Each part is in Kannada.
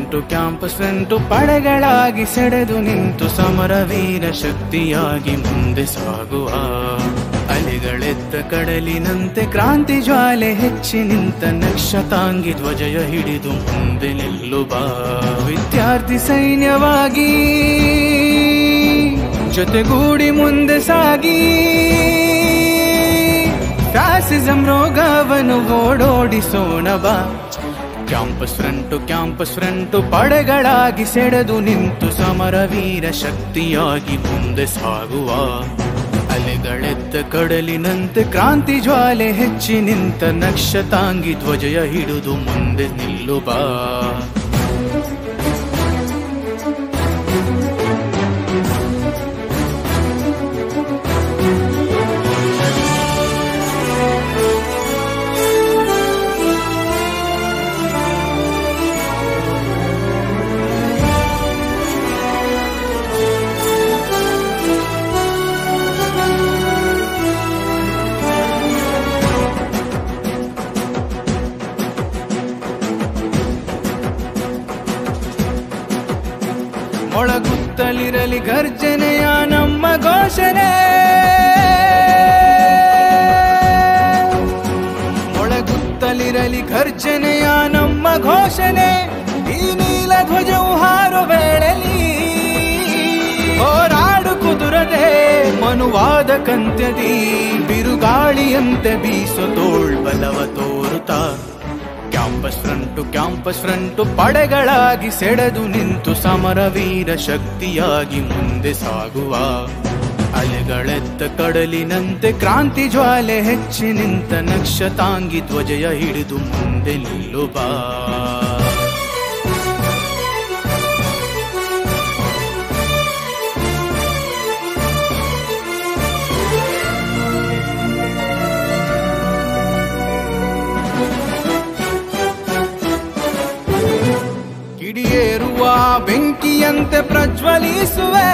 ಫ್ರಂಟು ಕ್ಯಾಂಪಸ್ ಫ್ರಂಟು ಪಡೆಗಳಾಗಿ ಸೆಳೆದು ನಿಂತು ಸಮರವೀರ ಶಕ್ತಿಯಾಗಿ ಮುಂದೆ ಸಾಗುವ ಅಲೆಗಳೆದ್ದ ಕಡಲಿನಂತೆ ಕ್ರಾಂತಿ ಜ್ವಾಲೆ ಹೆಚ್ಚಿ ನಿಂತ ನಕ್ಷತಾಂಗಿ ಧ್ವಜಯ ಹಿಡಿದು ಮುಂದೆ ನಿಲ್ಲುವ ವಿದ್ಯಾರ್ಥಿ ಸೈನ್ಯವಾಗಿ ಜೊತೆಗೂಡಿ ಮುಂದೆ ಸಾಗಿ ಫ್ಯಾಸಿಸಂ ರೋಗವನ್ನು ಓಡೋಡಿಸೋಣ ಬಾ ಕ್ಯಾಂಪಸ್ ಫ್ರಂಟು ಕ್ಯಾಂಪಸ್ ಫ್ರಂಟು ಪಡೆಗಳಾಗಿ ಸೆಳೆದು ನಿಂತು ಸಮರವೀರ ಶಕ್ತಿಯಾಗಿ ಮುಂದೆ ಸಾಗುವ ಅಲೆಗಳೆದ್ದ ಕಡಲಿನಂತೆ ಕ್ರಾಂತಿ ಜ್ವಾಲೆ ಹೆಚ್ಚಿ ನಿಂತ ನಕ್ಷತಾಂಗಿ ಧ್ವಜಯ ಹಿಡಿದು ಮುಂದೆ ನಿಲ್ಲುವ ಮೊಳಗುತ್ತಲಿರಲಿ ಗರ್ಜನೆಯ ನಮ್ಮ ಘೋಷಣೆ ಮೊಳಗುತ್ತಲಿರಲಿ ಗರ್ಜನೆಯ ನಮ್ಮ ಘೋಷಣೆ ಈ ನೀಲ ಧ್ವಜವು ಹಾರೋ ವೇಳೆಲಿ ಹೋರಾಡು ಕುದುರದೆ ಮನುವಾದ ಕಂತ್ಯದಿ ಬಿರುಗಾಳಿಯಂತೆ ಬೀಸೋ ತೋಳ್ಬಲವ ತೋರುತ್ತಾ ಕ್ಯಾಂಪಸ್ ಫ್ರಂಟು ಕ್ಯಾಂಪಸ್ ಫ್ರಂಟು ಪಡೆಗಳಾಗಿ ಸೆಳೆದು ನಿಂತು ಸಮರವೀರ ಶಕ್ತಿಯಾಗಿ ಮುಂದೆ ಸಾಗುವ ಅಲೆಗಳೆದ್ದ ಕಡಲಿನಂತೆ ಕ್ರಾಂತಿ ಜ್ವಾಲೆ ಹೆಚ್ಚಿ ನಿಂತ ನಕ್ಷತಾಂಗಿ ಧ್ವಜಯ ಹಿಡಿದು ಮುಂದೆ ನಿಲ್ಲುವ ಕಿಡಿಯೇರುವ ಬೆಂಕಿಯಂತೆ ಪ್ರಜ್ವಲಿಸುವೆ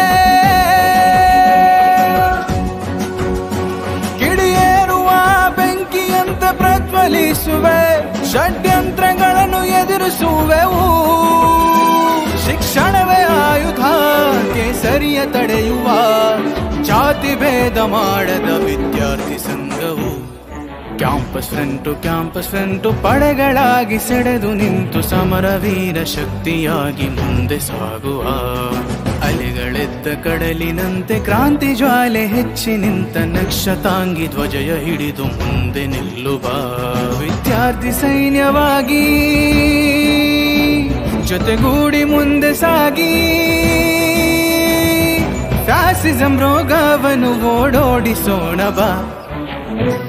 ಕಿಡಿಯೇರುವ ಬೆಂಕಿಯಂತೆ ಪ್ರಜ್ವಲಿಸುವೆ ಷಡ್ಯಂತ್ರಗಳನ್ನು ಎದುರಿಸುವೆವು ಶಿಕ್ಷಣವೇ ಆಯುಧ ಕೇಸರಿಯ ತಡೆಯುವ ಜಾತಿ ಭೇದ ಮಾಡದ ವಿದ್ಯಾರ್ಥಿ ಸಂಘವು ಕ್ಯಾಂಪಸ್ ಫ್ರಂಟು ಕ್ಯಾಂಪಸ್ ಫ್ರಂಟು ಪಡೆಗಳಾಗಿ ಸೆಳೆದು ನಿಂತು ಸಮರವೀರ ಶಕ್ತಿಯಾಗಿ ಮುಂದೆ ಸಾಗುವ ಅಲೆಗಳೆದ್ದ ಕಡಲಿನಂತೆ ಕ್ರಾಂತಿ ಜ್ವಾಲೆ ಹೆಚ್ಚಿ ನಿಂತ ನಕ್ಷತಾಂಗಿ ಧ್ವಜಯ ಹಿಡಿದು ಮುಂದೆ ನಿಲ್ಲುವ ವಿದ್ಯಾರ್ಥಿ ಸೈನ್ಯವಾಗಿ ಜೊತೆಗೂಡಿ ಮುಂದೆ ಸಾಗಿ ಫ್ಯಾಸಿಸಂ ರೋಗವನ್ನು ಓಡೋಡಿಸೋಣ ಬಾ